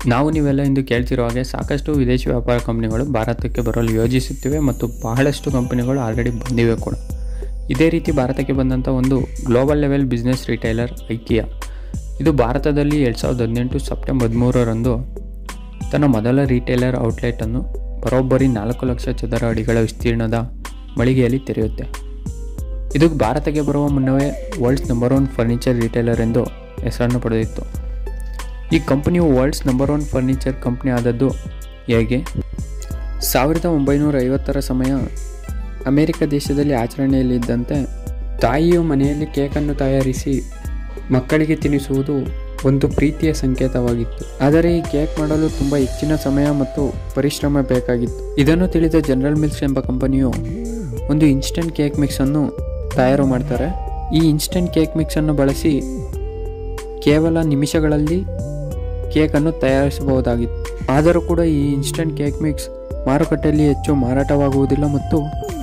ನಾವು ನೀವೆಲ್ಲ ಇಂದು ಕೇಳ್ತಿರೋ ಹಾಗೆ ಸಾಕಷ್ಟು ವಿದೇಶಿ ವ್ಯಾಪಾರ ಕಂಪನಿಗಳು ಭಾರತಕ್ಕೆ ಬರಲು ಯೋಜಿಸುತ್ತಿವೆ ಮತ್ತು ಬಹಳಷ್ಟು ಕಂಪನಿಗಳು ಆಲ್ರೆಡಿ ಬಂದಿವೆ ಕೂಡ ಇದೇ ರೀತಿ ಭಾರತಕ್ಕೆ ಬಂದಂಥ ಒಂದು global level business retailer IKEA ಇದು ಭಾರತದಲ್ಲಿ ಎರಡು ಸಾವಿರದ ಹದಿನೆಂಟು ಸೆಪ್ಟೆಂಬರ್ ಹದಿಮೂರರಂದು ತನ್ನ ಮೊದಲ ರಿಟೇಲರ್ ಔಟ್ಲೆಟನ್ನು ಬರೋಬ್ಬರಿ ನಾಲ್ಕು ಲಕ್ಷ ಚದರ ಅಡಿಗಳ ವಿಸ್ತೀರ್ಣದ ಮಳಿಗೆಯಲ್ಲಿ ತೆರೆಯುತ್ತೆ ಇದು ಭಾರತಕ್ಕೆ ಬರುವ ಮುನ್ನವೇ world's number one furniture retailer ಎಂದು ಹೆಸರನ್ನು ಪಡೆದಿತ್ತು ಈ ಕಂಪನಿಯು world's number one furniture company ಆದದ್ದು ಹೇಗೆ ಸಾವಿರದ ಒಂಬೈನೂರ ಐವತ್ತರ ಸಮಯ ಅಮೆರಿಕ ದೇಶದಲ್ಲಿ ಆಚರಣೆಯಲ್ಲಿದ್ದಂತೆ ತಾಯಿಯು ಮನೆಯಲ್ಲಿ ಕೇಕನ್ನು ತಯಾರಿಸಿ ಮಕ್ಕಳಿಗೆ ತಿನ್ನಿಸುವುದು ಒಂದು ಪ್ರೀತಿಯ ಸಂಕೇತವಾಗಿತ್ತು ಆದರೆ ಈ ಕೇಕ್ ಮಾಡಲು ತುಂಬ ಹೆಚ್ಚಿನ ಸಮಯ ಮತ್ತು ಪರಿಶ್ರಮ ಬೇಕಾಗಿತ್ತು ಇದನ್ನು ತಿಳಿದ ಜನರಲ್ ಮಿಲ್ಸ್ ಎಂಬ ಕಂಪನಿಯು ಒಂದು ಇನ್ಸ್ಟಂಟ್ ಕೇಕ್ ಮಿಕ್ಸನ್ನು ತಯಾರು ಮಾಡ್ತಾರೆ ಈ ಇನ್ಸ್ಟಂಟ್ ಕೇಕ್ ಮಿಕ್ಸನ್ನು ಬಳಸಿ ಕೇವಲ ನಿಮಿಷಗಳಲ್ಲಿ ಕೇಕನ್ನು ತಯಾರಿಸಬಹುದಾಗಿತ್ತು ಆದರೂ ಕೂಡ ಈ ಇನ್ಸ್ಟಂಟ್ ಕೇಕ್ ಮಿಕ್ಸ್ ಮಾರುಕಟ್ಟೆಯಲ್ಲಿ ಹೆಚ್ಚು ಮಾರಾಟವಾಗುವುದಿಲ್ಲ ಮತ್ತು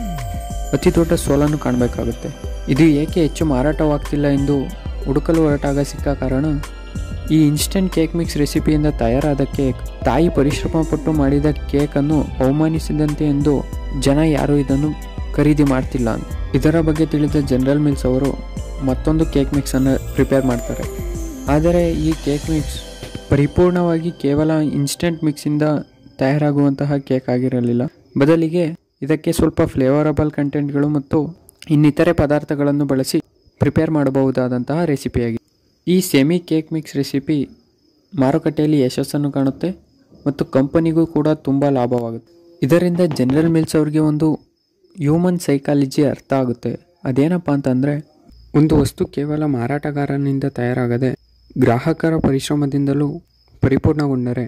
ಅತಿ ದೊಡ್ಡ ಸೋಲನ್ನು ಕಾಣಬೇಕಾಗುತ್ತೆ ಇದು ಏಕೆ ಹೆಚ್ಚು ಮಾರಾಟವಾಗ್ತಿಲ್ಲ ಎಂದು ಹುಡುಕಲು ಹೊರಟಾಗ ಸಿಕ್ಕ ಕಾರಣ ಈ ಇನ್ಸ್ಟಂಟ್ ಕೇಕ್ ಮಿಕ್ಸ್ ರೆಸಿಪಿಯಿಂದ ತಯಾರಾದ ಕೇಕ್ ತಾಯಿ ಪರಿಶ್ರಮ ಪಟ್ಟು ಮಾಡಿದ ಕೇಕನ್ನು ಅವಮಾನಿಸಿದಂತೆ ಎಂದು ಜನ ಯಾರು ಇದನ್ನು ಖರೀದಿ ಮಾಡ್ತಿಲ್ಲ ಅಂತ ಇದರ ಬಗ್ಗೆ ತಿಳಿದ ಜನರಲ್ ಮಿಲ್ಸ್ ಅವರು ಮತ್ತೊಂದು ಕೇಕ್ ಮಿಕ್ಸನ್ನು ಪ್ರಿಪೇರ್ ಮಾಡ್ತಾರೆ ಆದರೆ ಈ ಕೇಕ್ ಮಿಕ್ಸ್ ಪರಿಪೂರ್ಣವಾಗಿ ಕೇವಲ ಇನ್ಸ್ಟೆಂಟ್ ಮಿಕ್ಸಿಂದ ತಯಾರಾಗುವಂತಹ ಕೇಕ್ ಆಗಿರಲಿಲ್ಲ ಬದಲಿಗೆ ಇದಕ್ಕೆ ಸ್ವಲ್ಪ ಫ್ಲೇವರಬಲ್ ಕಂಟೆಂಟ್ಗಳು ಮತ್ತು ಇನ್ನಿತರೆ ಪದಾರ್ಥಗಳನ್ನು ಬಳಸಿ ಪ್ರಿಪೇರ್ ಮಾಡಬಹುದಾದಂತಹ ರೆಸಿಪಿಯಾಗಿದೆ ಈ ಸೆಮಿ ಕೇಕ್ ಮಿಕ್ಸ್ ರೆಸಿಪಿ ಮಾರುಕಟ್ಟೆಯಲ್ಲಿ ಯಶಸ್ಸನ್ನು ಕಾಣುತ್ತೆ ಮತ್ತು ಕಂಪನಿಗೂ ಕೂಡ ತುಂಬ ಲಾಭವಾಗುತ್ತೆ ಇದರಿಂದ ಜನರಲ್ ಮಿಲ್ಸ್ ಅವ್ರಿಗೆ ಒಂದು ಹ್ಯೂಮನ್ ಸೈಕಾಲಜಿ ಅರ್ಥ ಆಗುತ್ತೆ ಅದೇನಪ್ಪ ಅಂತಂದರೆ ಒಂದು ವಸ್ತು ಕೇವಲ ಮಾರಾಟಗಾರನಿಂದ ತಯಾರಾಗದೆ ಗ್ರಾಹಕರ ಪರಿಶ್ರಮದಿಂದಲೂ ಪರಿಪೂರ್ಣಗೊಂಡರೆ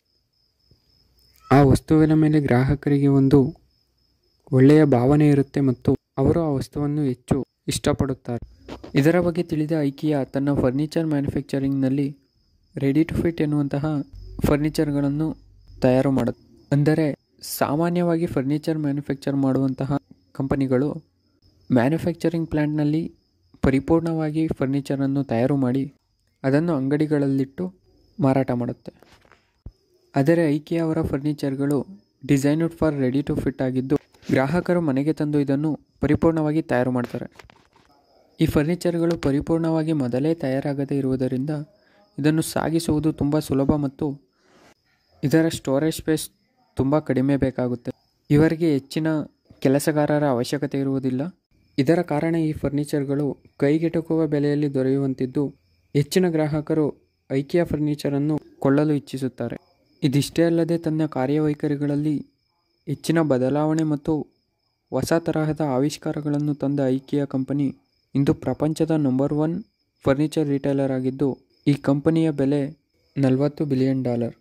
ಆ ವಸ್ತುವಿನ ಮೇಲೆ ಗ್ರಾಹಕರಿಗೆ ಒಂದು ಒಳ್ಳೆಯ ಭಾವನೆ ಇರುತ್ತೆ ಮತ್ತು ಅವರು ಆ ವಸ್ತುವನ್ನು ಹೆಚ್ಚು ಇಷ್ಟಪಡುತ್ತಾರೆ ಇದರ ಬಗ್ಗೆ ತಿಳಿದ ಐಕಿಯಾ ತನ್ನ ಫರ್ನಿಚರ್ ಮ್ಯಾನುಫ್ಯಾಕ್ಚರಿಂಗ್ನಲ್ಲಿ ರೆಡಿ ಟು ಫಿಟ್ ಎನ್ನುವಂತಹ ಫರ್ನಿಚರ್ಗಳನ್ನು ತಯಾರು ಮಾಡುತ್ತೆ ಅಂದರೆ ಸಾಮಾನ್ಯವಾಗಿ ಫರ್ನಿಚರ್ ಮ್ಯಾನುಫ್ಯಾಕ್ಚರ್ ಮಾಡುವಂತಹ ಕಂಪನಿಗಳು ಮ್ಯಾನುಫ್ಯಾಕ್ಚರಿಂಗ್ ಪ್ಲ್ಯಾಂಟ್ನಲ್ಲಿ ಪರಿಪೂರ್ಣವಾಗಿ ಫರ್ನಿಚರನ್ನು ತಯಾರು ಮಾಡಿ ಅದನ್ನು ಅಂಗಡಿಗಳಲ್ಲಿಟ್ಟು ಮಾರಾಟ ಮಾಡುತ್ತೆ ಆದರೆ ಐಕಿಯಾ ಅವರ ಫರ್ನಿಚರ್ಗಳು designed for ready to fit ಆಗಿದ್ದು ಗ್ರಾಹಕರು ಮನೆಗೆ ತಂದು ಇದನ್ನು ಪರಿಪೂರ್ಣವಾಗಿ ತಯಾರು ಮಾಡ್ತಾರೆ ಈ ಫರ್ನಿಚರ್ಗಳು ಪರಿಪೂರ್ಣವಾಗಿ ಮೊದಲೇ ತಯಾರಾಗದೇ ಇರುವುದರಿಂದ ಇದನ್ನು ಸಾಗಿಸುವುದು ತುಂಬ ಸುಲಭ ಮತ್ತು ಇದರ ಸ್ಟೋರೇಜ್ ಸ್ಪೇಸ್ ತುಂಬ ಕಡಿಮೆ ಬೇಕಾಗುತ್ತೆ ಇವರಿಗೆ ಹೆಚ್ಚಿನ ಕೆಲಸಗಾರರ ಅವಶ್ಯಕತೆ ಇರುವುದಿಲ್ಲ ಇದರ ಕಾರಣ ಈ ಫರ್ನಿಚರ್ಗಳು ಕೈಗೆಟುಕುವ ಬೆಲೆಯಲ್ಲಿ ದೊರೆಯುವಂತಿದ್ದು ಹೆಚ್ಚಿನ ಗ್ರಾಹಕರು ಐಕಿಯಾ ಫರ್ನಿಚರನ್ನು ಕೊಳ್ಳಲು ಇಚ್ಛಿಸುತ್ತಾರೆ ಇದಿಷ್ಟೇ ಅಲ್ಲದೆ ತನ್ನ ಕಾರ್ಯವೈಖರಿಗಳಲ್ಲಿ ಹೆಚ್ಚಿನ ಬದಲಾವಣೆ ಮತ್ತು ಹೊಸ ತರಹದ ಆವಿಷ್ಕಾರಗಳನ್ನು ತಂದ ಐಕಿಯಾ ಕಂಪನಿ ಇಂದು ಪ್ರಪಂಚದ ನಂಬರ್ ಒನ್ ಫರ್ನಿಚರ್ ರಿಟೈಲರ್ ಆಗಿದ್ದು ಈ ಕಂಪನಿಯ ಬೆಲೆ ನಲವತ್ತು ಬಿಲಿಯನ್ ಡಾಲರ್